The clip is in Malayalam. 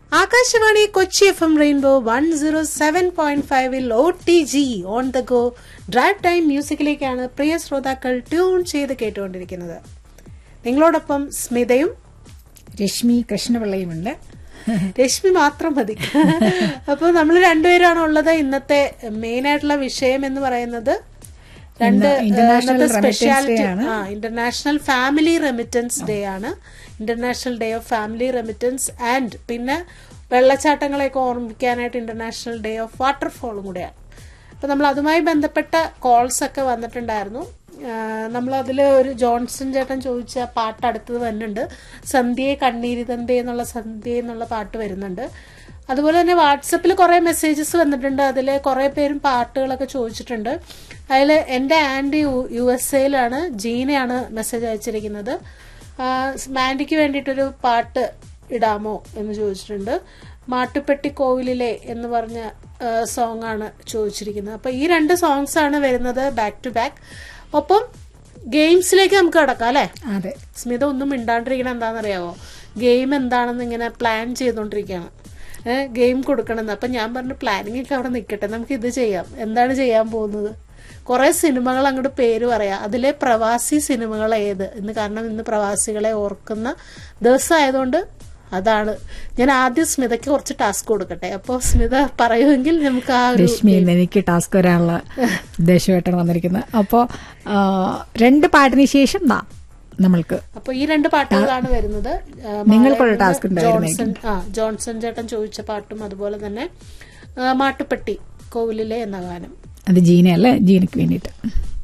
Akashvani Kochi F M rainbow one zero seven point ഫൈവിൽ O T G on the go drive time മ്യൂസിക്കിലേക്കാണ് പ്രിയ ശ്രോതാക്കൾ ട്യൂൺ ചെയ്ത് കേട്ടുകൊണ്ടിരിക്കുന്നത് നിങ്ങളോടൊപ്പം സ്മിതയും രശ്മി കൃഷ്ണപിള്ളയുമുണ്ട് രശ്മി മാത്രം മതി അപ്പോൾ നമ്മൾ രണ്ടുപേരാണ് ഉള്ളത് ഇന്നത്തെ മെയിൻ ആയിട്ടുള്ള വിഷയം എന്ന് പറയുന്നത് രണ്ട് ഇന്ന് International ഇന്നത്തെ Remittance സ്പെഷ്യാലിറ്റി Day ആണ്. ആ ഇന്റർനാഷണൽ ഫാമിലി റെമിറ്റൻസ് ഡേ ആണ് international day of family remittance and പിന്നെ വെള്ളച്ചാട്ടങ്ങളെയൊക്കെ ഓർമ്മിക്കാനായിട്ട് ഇന്റർനാഷണൽ ഡേ ഓഫ് വാട്ടർഫോളും കൂടെയാണ് അപ്പോൾ നമ്മൾ അതുമായി ബന്ധപ്പെട്ട കോൾസ് ഒക്കെ വന്നിട്ടുണ്ടായിരുന്നു നമ്മൾ അതിൽ ഒരു ജോൺസൺ ചേട്ടൻ ചോദിച്ച പാട്ട് അടുത്തത് വരുന്നുണ്ട് സന്ധ്യയെ കണ്ണീരി തന്തേ എന്നുള്ള സന്ധ്യ എന്നുള്ള പാട്ട് വരുന്നുണ്ട് അതുപോലെ തന്നെ വാട്സപ്പിൽ കുറേ മെസ്സേജസ് വന്നിട്ടുണ്ട് അതിൽ കുറേ പേരും പാട്ടുകളൊക്കെ ചോദിച്ചിട്ടുണ്ട് അതിൽ എൻ്റെ ആൻറ്റി യു എസ് എയിലാണ് ജീനയാണ് മെസ്സേജ് അയച്ചിരിക്കുന്നത് ആ, മാൻഡിക്ക് വേണ്ടിയിട്ടൊരു പാട്ട് ഇടാമോ എന്ന് ചോദിച്ചിട്ടുണ്ട് മാട്ടുപ്പെട്ടി കോവിലിലെ എന്ന് പറഞ്ഞ സോങ് ആണ് ചോദിച്ചിരിക്കുന്നത് അപ്പോൾ ഈ രണ്ട് സോങ്സ് ആണ് വരുന്നത് ബാക്ക് ടു ബാക്ക് ഒപ്പം ഗെയിംസിലേക്ക് നമുക്ക് കടക്കാം അല്ലേ അതെ സ്മിത ഒന്നും മിണ്ടാണ്ടിരിക്കണം എന്താണെന്നറിയാവോ ഗെയിം എന്താണെന്ന് ഇങ്ങനെ പ്ലാൻ ചെയ്തുകൊണ്ടിരിക്കുകയാണ് ഏഹ് ഗെയിം കൊടുക്കണമെന്ന് അപ്പം ഞാൻ പറഞ്ഞു പ്ലാനിങ് ഒക്കെ അവിടെ നിൽക്കട്ടെ നമുക്ക് ഇത് ചെയ്യാം എന്താണ് ചെയ്യാൻ പോകുന്നത് കുറേ സിനിമകൾ അങ്ങോട്ട് പേര് പറയാം അതിലെ പ്രവാസി സിനിമകൾ ഏത് ഇന്ന് കാരണം ഇന്ന് പ്രവാസികളെ ഓർക്കുന്ന ദിവസം ആയതുകൊണ്ട് അതാണ് ഞാൻ ആദ്യം സ്മിതയ്ക്ക് കുറച്ച് ടാസ്ക് കൊടുക്കട്ടെ അപ്പോൾ സ്മിത പറയുമെങ്കിൽ നമുക്ക് ആ ഒരു രശ്മി ഇന്ന് എനിക്ക് ടാസ്ക് വരാനുള്ള ഉദ്ദേശമായിട്ടാണ് വന്നിരിക്കുന്നത് അപ്പോൾ രണ്ട് പാട്ടിന് ശേഷം ദാ നമ്മൾക്ക് അപ്പൊ ഈ രണ്ട് പാട്ടുകളാണ് വരുന്നത് ആ, നിങ്ങൾക്കുള്ള മാളയിൽ task നിന്ന് ഉണ്ടായിരുന്നെങ്കിൽ. ജോൺസൺ ആ ജോൺസൺ ചേട്ടൻ ചോദിച്ച പാട്ടും അതുപോലെ തന്നെ ആ, മാട്ടുപ്പെട്ടി കോവിലിലെ എന്ന ഗാനം അത് ജീനയല്ലേ ജീനയ്ക്ക് വേണ്ടിയിട്ട്